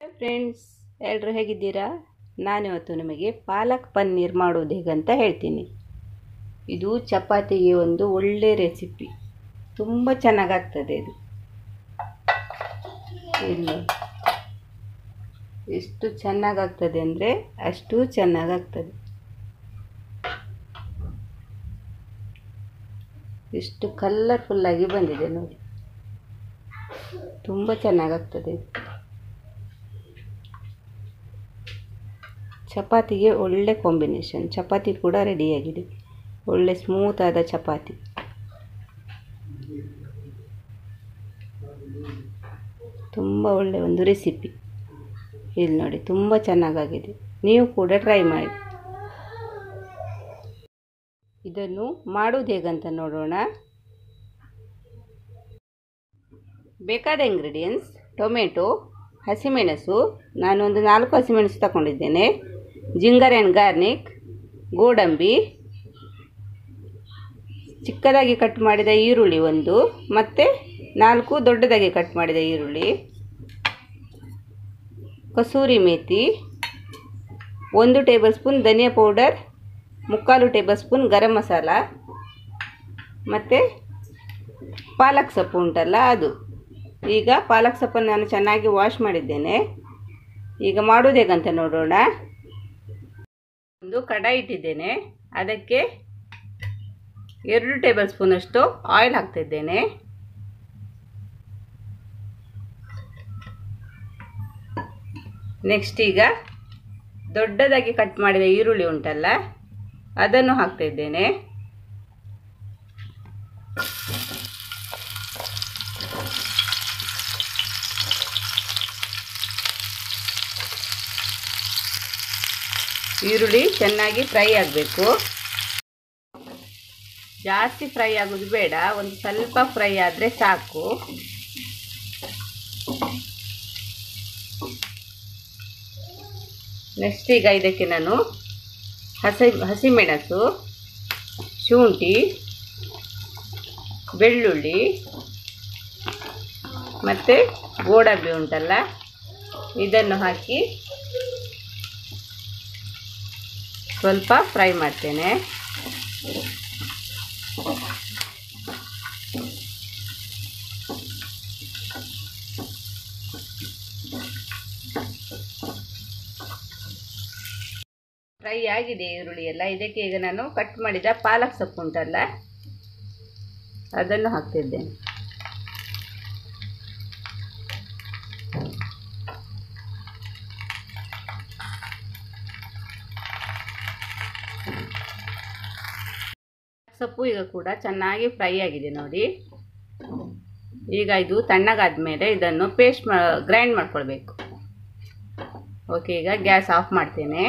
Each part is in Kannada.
ಫ್ರೆಂಡ್ಸ್ ಎಲ್ಲರೂ ಹೇಗಿದ್ದೀರಾ ನಾನಿವತ್ತು ನಿಮಗೆ ಪಾಲಕ್ ಪನ್ನೀರ್ ಮಾಡೋದು ಹೇಗಂತ ಹೇಳ್ತೀನಿ ಇದು ಚಪಾತಿಗೆ ಒಂದು ಒಳ್ಳೆ ರೆಸಿಪಿ ತುಂಬ ಚೆನ್ನಾಗಾಗ್ತದೆ ಇದು ಇಲ್ಲಿ ಎಷ್ಟು ಚೆನ್ನಾಗಾಗ್ತದೆ ಅಂದರೆ ಅಷ್ಟು ಚೆನ್ನಾಗಾಗ್ತದೆ ಎಷ್ಟು ಕಲರ್ಫುಲ್ಲಾಗಿ ಬಂದಿದೆ ನೋಡಿ ತುಂಬ ಚೆನ್ನಾಗಾಗ್ತದೆ ಇದು ಚಪಾತಿಗೆ ಒಳ್ಳೆ ಕಾಂಬಿನೇಷನ್ ಚಪಾತಿ ಕೂಡ ರೆಡಿಯಾಗಿದೆ ಒಳ್ಳೆ ಸ್ಮೂತ್ ಆದ ಚಪಾತಿ ತುಂಬ ಒಳ್ಳೆ ಒಂದು ರೆಸಿಪಿ ಇಲ್ಲಿ ನೋಡಿ ತುಂಬ ಚೆನ್ನಾಗಾಗಿದೆ ನೀವು ಕೂಡ ಟ್ರೈ ಮಾಡಿ ಇದನ್ನು ಮಾಡೋದು ಹೇಗಂತ ನೋಡೋಣ ಬೇಕಾದ ಇಂಗ್ರೀಡಿಯೆಂಟ್ಸ್ ಟೊಮೆಟೊ ಹಸಿಮೆಣಸು ನಾನೊಂದು ನಾಲ್ಕು ಹಸಿಮೆಣಸು ತಗೊಂಡಿದ್ದೇನೆ ಜಿಂಗರ್ ಆ್ಯಂಡ್ ಗಾರ್ನಿಕ್ ಗೋಡಂಬಿ ಚಿಕ್ಕದಾಗಿ ಕಟ್ ಮಾಡಿದ ಈರುಳ್ಳಿ ಒಂದು ಮತ್ತು ನಾಲ್ಕು ದೊಡ್ಡದಾಗಿ ಕಟ್ ಮಾಡಿದ ಈರುಳ್ಳಿ ಕಸೂರಿ ಮೇಥಿ ಒಂದು ಟೇಬಲ್ ಸ್ಪೂನ್ ಧನಿಯಾ ಪೌಡರ್ ಮುಕ್ಕಾಲು ಟೇಬಲ್ ಸ್ಪೂನ್ ಗರಂ ಮಸಾಲ ಮತ್ತು ಪಾಲಕ್ ಸೊಪ್ಪು ಉಂಟಲ್ಲ ಅದು ಈಗ ಪಾಲಕ್ ಸೊಪ್ಪನ್ನು ನಾನು ಚೆನ್ನಾಗಿ ವಾಶ್ ಮಾಡಿದ್ದೇನೆ ಈಗ ಮಾಡೋದು ಹೇಗಂತ ನೋಡೋಣ ಒಂದು ಕಡಾಯಿ ಇಟ್ಟಿದ್ದೇನೆ ಅದಕ್ಕೆ ಎರಡು ಟೇಬಲ್ ಸ್ಪೂನಷ್ಟು ಆಯಿಲ್ ಹಾಕ್ತಿದ್ದೇನೆ ನೆಕ್ಸ್ಟ್ ಈಗ ದೊಡ್ಡದಾಗಿ ಕಟ್ ಮಾಡಿದ ಈರುಳ್ಳಿ ಉಂಟಲ್ಲ ಅದನ್ನು ಹಾಕ್ತಿದ್ದೇನೆ ಈರುಳ್ಳಿ ಚೆನ್ನಾಗಿ ಫ್ರೈ ಆಗಬೇಕು ಜಾಸ್ತಿ ಫ್ರೈ ಆಗೋದು ಬೇಡ ಒಂದು ಸ್ವಲ್ಪ ಫ್ರೈ ಆದರೆ ಸಾಕು ನೆಕ್ಸ್ಟ್ ಈಗ ಇದಕ್ಕೆ ನಾನು ಹಸಿ ಹಸಿಮೆಣಸು ಶುಂಠಿ ಬೆಳ್ಳುಳ್ಳಿ ಮತ್ತು ಗೋಡಂಬಿ ಉಂಟಲ್ಲ ಇದನ್ನು ಹಾಕಿ ಸ್ವಲ್ಪ ಫ್ರೈ ಮಾಡ್ತೇನೆ ಫ್ರೈ ಆಗಿದೆ ಈರುಳ್ಳಿ ಎಲ್ಲ ಇದಕ್ಕೆ ಈಗ ನಾನು ಕಟ್ ಮಾಡಿದ ಪಾಲಕ್ ಸೊಪ್ಪು ಉಂಟಲ್ಲ ಅದನ್ನು ಹಾಕ್ತಿದ್ದೇನೆ ಸೊಪ್ಪು ಈಗ ಕೂಡ ಚೆನ್ನಾಗಿ ಫ್ರೈ ಆಗಿದೆ ನೋಡಿ ಈಗ ಇದು ತಣ್ಣಗಾದ ಮೇಲೆ ಇದನ್ನು ಪೇಸ್ಟ್ ಮಾ ಗ್ರೈಂಡ್ ಮಾಡ್ಕೊಳ್ಬೇಕು ಓಕೆ ಈಗ ಗ್ಯಾಸ್ ಆಫ್ ಮಾಡ್ತೇನೆ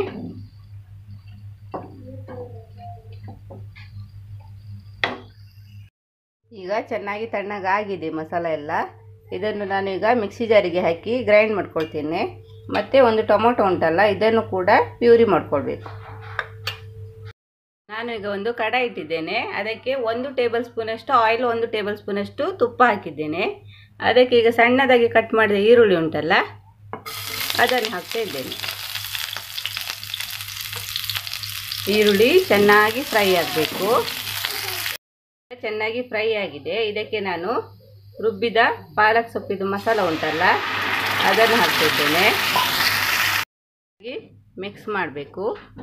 ಈಗ ಚೆನ್ನಾಗಿ ತಣ್ಣಗಾಗಿದೆ ಮಸಾಲ ಎಲ್ಲ ಇದನ್ನು ನಾನು ಈಗ ಮಿಕ್ಸಿ ಜಾರಿಗೆ ಹಾಕಿ ಗ್ರೈಂಡ್ ಮಾಡ್ಕೊಳ್ತೇನೆ ಮತ್ತು ಒಂದು ಟೊಮೊಟೊ ಉಂಟಲ್ಲ ಇದನ್ನು ಕೂಡ ಪ್ಯೂರಿ ಮಾಡ್ಕೊಳ್ಬೇಕು ನಾನು ಈಗ ಒಂದು ಕಡಾಯಿ ಇಟ್ಟಿದ್ದೇನೆ ಅದಕ್ಕೆ ಒಂದು ಟೇಬಲ್ ಸ್ಪೂನಷ್ಟು ಆಯಿಲ್ ಒಂದು ಟೇಬಲ್ ಸ್ಪೂನಷ್ಟು ತುಪ್ಪ ಹಾಕಿದ್ದೇನೆ ಅದಕ್ಕೆ ಈಗ ಸಣ್ಣದಾಗಿ ಕಟ್ ಮಾಡಿದ ಈರುಳ್ಳಿ ಉಂಟಲ್ಲ ಅದನ್ನು ಹಾಕ್ತಾ ಇದ್ದೇನೆ ಈರುಳ್ಳಿ ಚೆನ್ನಾಗಿ ಫ್ರೈ ಆಗಬೇಕು ಚೆನ್ನಾಗಿ ಫ್ರೈ ಆಗಿದೆ ಇದಕ್ಕೆ ನಾನು ರುಬ್ಬಿದ ಪಾಲಕ್ ಸೊಪ್ಪಿದು ಮಸಾಲ ಉಂಟಲ್ಲ ಅದನ್ನು ಹಾಕ್ತಿದ್ದೇನೆ ಮಿಕ್ಸ್ ಮಾಡಬೇಕು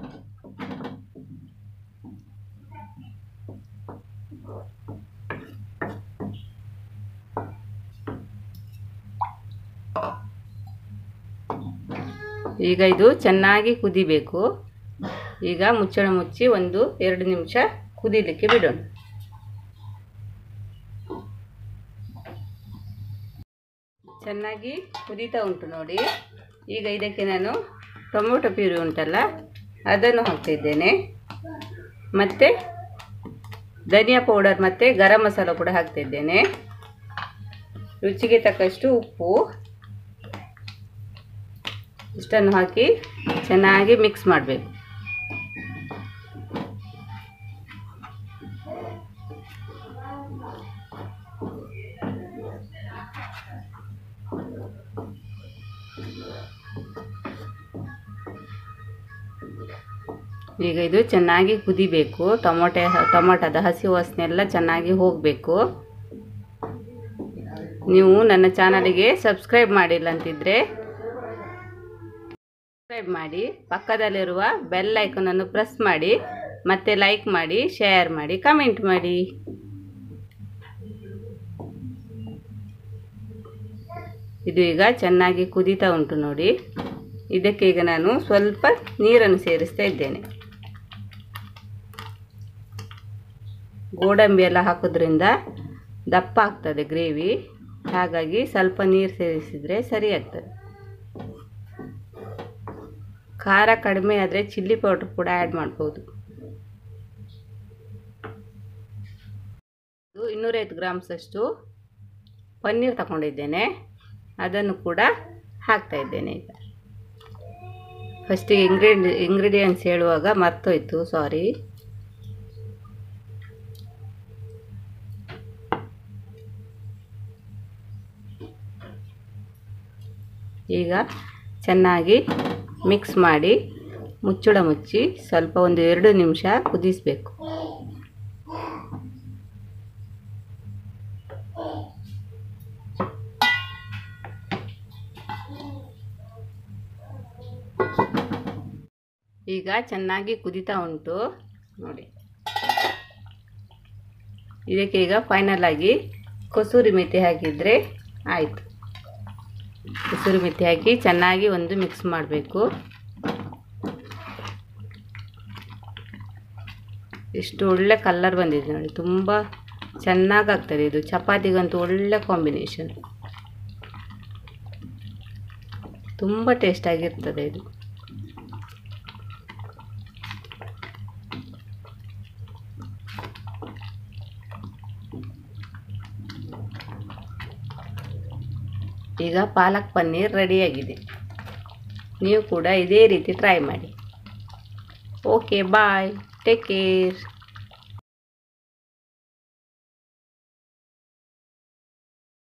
ಈಗ ಇದು ಚೆನ್ನಾಗಿ ಕುದಿಬೇಕು ಈಗ ಮುಚ್ಚಳ ಮುಚ್ಚಿ ಒಂದು ಎರಡು ನಿಮಿಷ ಕುದಿಲಿಕ್ಕೆ ಬಿಡೋಣ ಚೆನ್ನಾಗಿ ಕುದೀತಾ ಉಂಟು ನೋಡಿ ಈಗ ಇದಕ್ಕೆ ನಾನು ಟೊಮೊಟೊ ಪ್ಯೂರಿ ಉಂಟಲ್ಲ ಅದನ್ನು ಹಾಕ್ತಿದ್ದೇನೆ ಮತ್ತು ಧನಿಯಾ ಪೌಡರ್ ಮತ್ತು ಗರಂ ಮಸಾಲ ಕೂಡ ಹಾಕ್ತಿದ್ದೇನೆ ರುಚಿಗೆ ತಕ್ಕಷ್ಟು ಉಪ್ಪು ಇಷ್ಟನ್ನು ಹಾಕಿ ಚೆನ್ನಾಗಿ ಮಿಕ್ಸ್ ಮಾಡಬೇಕು ಈಗ ಇದು ಚೆನ್ನಾಗಿ ಕುದಿಬೇಕು ಟೊಮೊಟೆ ಟೊಮೊಟೊದ ಹಸಿ ವಾಸನೆ ಎಲ್ಲ ಚೆನ್ನಾಗಿ ಹೋಗಬೇಕು ನೀವು ನನ್ನ ಚಾನಲಿಗೆ ಸಬ್ಸ್ಕ್ರೈಬ್ ಮಾಡಿಲ್ಲ ಅಂತಿದ್ರೆ ಸಬ್ಸ್ಕ್ರೈಬ್ ಮಾಡಿ ಪಕ್ಕದಲ್ಲಿರುವ ಬೆಲ್ ಐಕನನ್ನು ಪ್ರೆಸ್ ಮಾಡಿ ಮತ್ತೆ ಲೈಕ್ ಮಾಡಿ ಶೇರ್ ಮಾಡಿ ಕಮೆಂಟ್ ಮಾಡಿ ಇದು ಈಗ ಚೆನ್ನಾಗಿ ಕುದೀತಾ ಉಂಟು ನೋಡಿ ಇದಕ್ಕೆ ಈಗ ನಾನು ಸ್ವಲ್ಪ ನೀರನ್ನು ಸೇರಿಸ್ತಾ ಇದ್ದೇನೆ ಗೋಡಂಬಿ ಎಲ್ಲ ಹಾಕೋದ್ರಿಂದ ದಪ್ಪ ಆಗ್ತದೆ ಗ್ರೇವಿ ಹಾಗಾಗಿ ಸ್ವಲ್ಪ ನೀರು ಸೇರಿಸಿದರೆ ಸರಿ ಆಗ್ತದೆ ಖಾರ ಕಡಿಮೆ ಆದರೆ ಚಿಲ್ಲಿ ಪೌಡ್ರ್ ಕೂಡ ಆ್ಯಡ್ ಮಾಡ್ಬೋದು ಇನ್ನೂರೈವತ್ತು ಗ್ರಾಮ್ಸಷ್ಟು ಪನ್ನೀರ್ ತಗೊಂಡಿದ್ದೇನೆ ಅದನ್ನು ಕೂಡ ಹಾಕ್ತಾ ಇದ್ದೇನೆ ಈಗ ಫಸ್ಟಿಗೆ ಇಂಗ್ರೀಡಿ ಇಂಗ್ರೀಡಿಯೆಂಟ್ಸ್ ಹೇಳುವಾಗ ಮರ್ತೋಯ್ತು ಸಾರಿ ಈಗ ಚೆನ್ನಾಗಿ ಮಿಕ್ಸ್ ಮಾಡಿ ಮುಚ್ಚಳ ಮುಚ್ಚಿ ಸ್ವಲ್ಪ ಒಂದು ಎರಡು ನಿಮಿಷ ಕುದಿಸಬೇಕು ಈಗ ಚೆನ್ನಾಗಿ ಕುದಿತಾ ಉಂಟು ನೋಡಿ ಇದಕ್ಕೆ ಈಗ ಫೈನಲ್ ಆಗಿ ಕಸೂರಿ ಮೆಥಿ ಹಾಕಿದರೆ ಆಯಿತು ಕಸೂರಿ ಮೆಥಿ ಹಾಕಿ ಚೆನ್ನಾಗಿ ಒಂದು ಮಿಕ್ಸ್ ಮಾಡಬೇಕು ಎಷ್ಟು ಒಳ್ಳೆ ಕಲರ್ ಬಂದಿದೆ ನೋಡಿ ತುಂಬ ಚೆನ್ನಾಗಾಗ್ತದೆ ಇದು ಚಪಾತಿಗಂತೂ ಒಳ್ಳೆ ಕಾಂಬಿನೇಷನ್ ತುಂಬ ಟೇಸ್ಟಾಗಿರ್ತದೆ ಇದು ಈಗ ಪಾಲಕ್ ಪನ್ನೀರ್ ರೆಡಿಯಾಗಿದೆ ನೀವು ಕೂಡ ಇದೇ ರೀತಿ ಟ್ರೈ ಮಾಡಿ ಓಕೆ ಬಾಯ್ ಟೇಕ್ ಕೇರ್